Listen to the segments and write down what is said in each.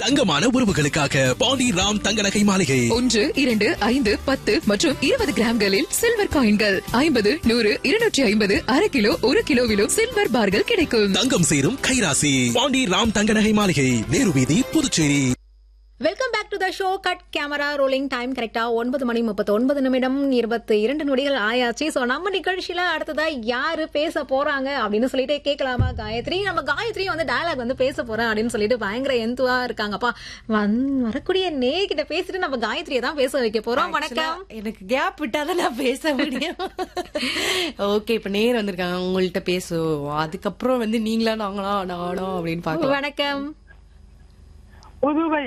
தங்கமான உறவுகளுக்காக பாண்டி ராம் தங்க நகை மாளிகை ஒன்று இரண்டு ஐந்து பத்து மற்றும் இருபது கிராம்களில் சில்வர் காயின்கள் ஐம்பது நூறு இருநூற்றி ஐம்பது அரை கிலோ ஒரு கிலோவிலும் சில்வர் பார்கள் கிடைக்கும் தங்கம் சேரும் கைராசி பாண்டி ராம் தங்க நகை மாளிகை நேரு வீதி Puducherry welcome back to the show cut camera rolling time கரெக்டா ஒன்பது மணி முப்பத்தி ஒன்பது நிமிடம் இருபத்தி இரண்டு நொடிகள் ஆயாச்சு ஸோ நம்ம நிகழ்ச்சியில அடுத்ததா யாரு பேச போறாங்க அப்படின்னு சொல்லிட்டு கேட்கலாமா காயத்ரி நம்ம காயத்ரி வந்து டயலாக் வந்து பேச போறேன் அப்படின்னு சொல்லிட்டு பயங்கர எந்துவா இருக்காங்கப்பா வந் வரக்கூடிய நே கிட்ட பேசிட்டு நம்ம காயத்ரியை தான் பேச வைக்க போறோம் வணக்கம் Actually, எனக்கு கேப் விட்டாதான் நான் பேச முடியும் ஓகே இப்ப நேர் வந்திருக்காங்க உங்கள்ட்ட பேசுவோம் அதுக்கப்புறம் வந்து நீங்களா நாங்களா நானோ அப்படின்னு பாக்கலாம் வணக்கம் புதுவை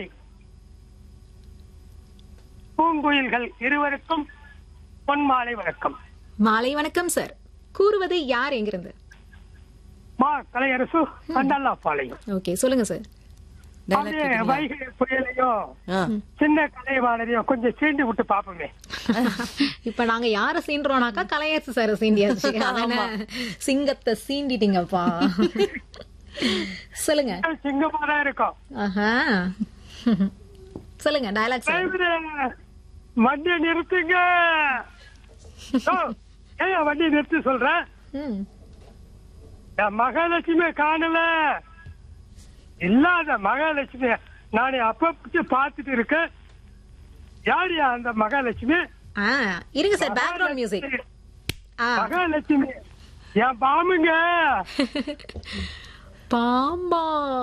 பூங்குயில்கள் இருவருக்கும் பொன்மாலை வணக்கம் மாலை வணக்கம் சார் கூறுவது யார் எங்கிருந்து மா கலையரசு கண்டல்லா பாளையம் ஓகே சொல்லுங்க சார் Dialogue அதே கேக்குறீங்களா? வைகை புயலையும் ஆ. சின்ன கலைவாணரையும் கொஞ்சம் சீண்டி விட்டு பாப்போமே இப்ப நாங்க யார சீன்றோம்னாக்கா கலையரசு சார் சீண்டியாச்சு அதானே சிங்கத்தை சீண்டிட்டீங்கப்பா சொல்லுங்க சிங்கமா தான் இருக்கும் ஆஹா சொல்லுங்க டயலாக் சார் டிரைவரே, வண்டியை நிறுத்துங்க ஓ, ஏன் வண்டியை நிறுத்தி சொல்றேன் ம் என் மகாலட்சுமி காணல இல்லாத மகாலட்சுமி நான் அப்பப்ப பார்த்துட்டு இருக்கேன் யாரியா அந்த மகாலட்சுமி ஆ இருங்க சார் பேக்ரவுண்ட் மியூசிக் ஆ மகாலட்சுமி என் பாமுங்க பாம்பா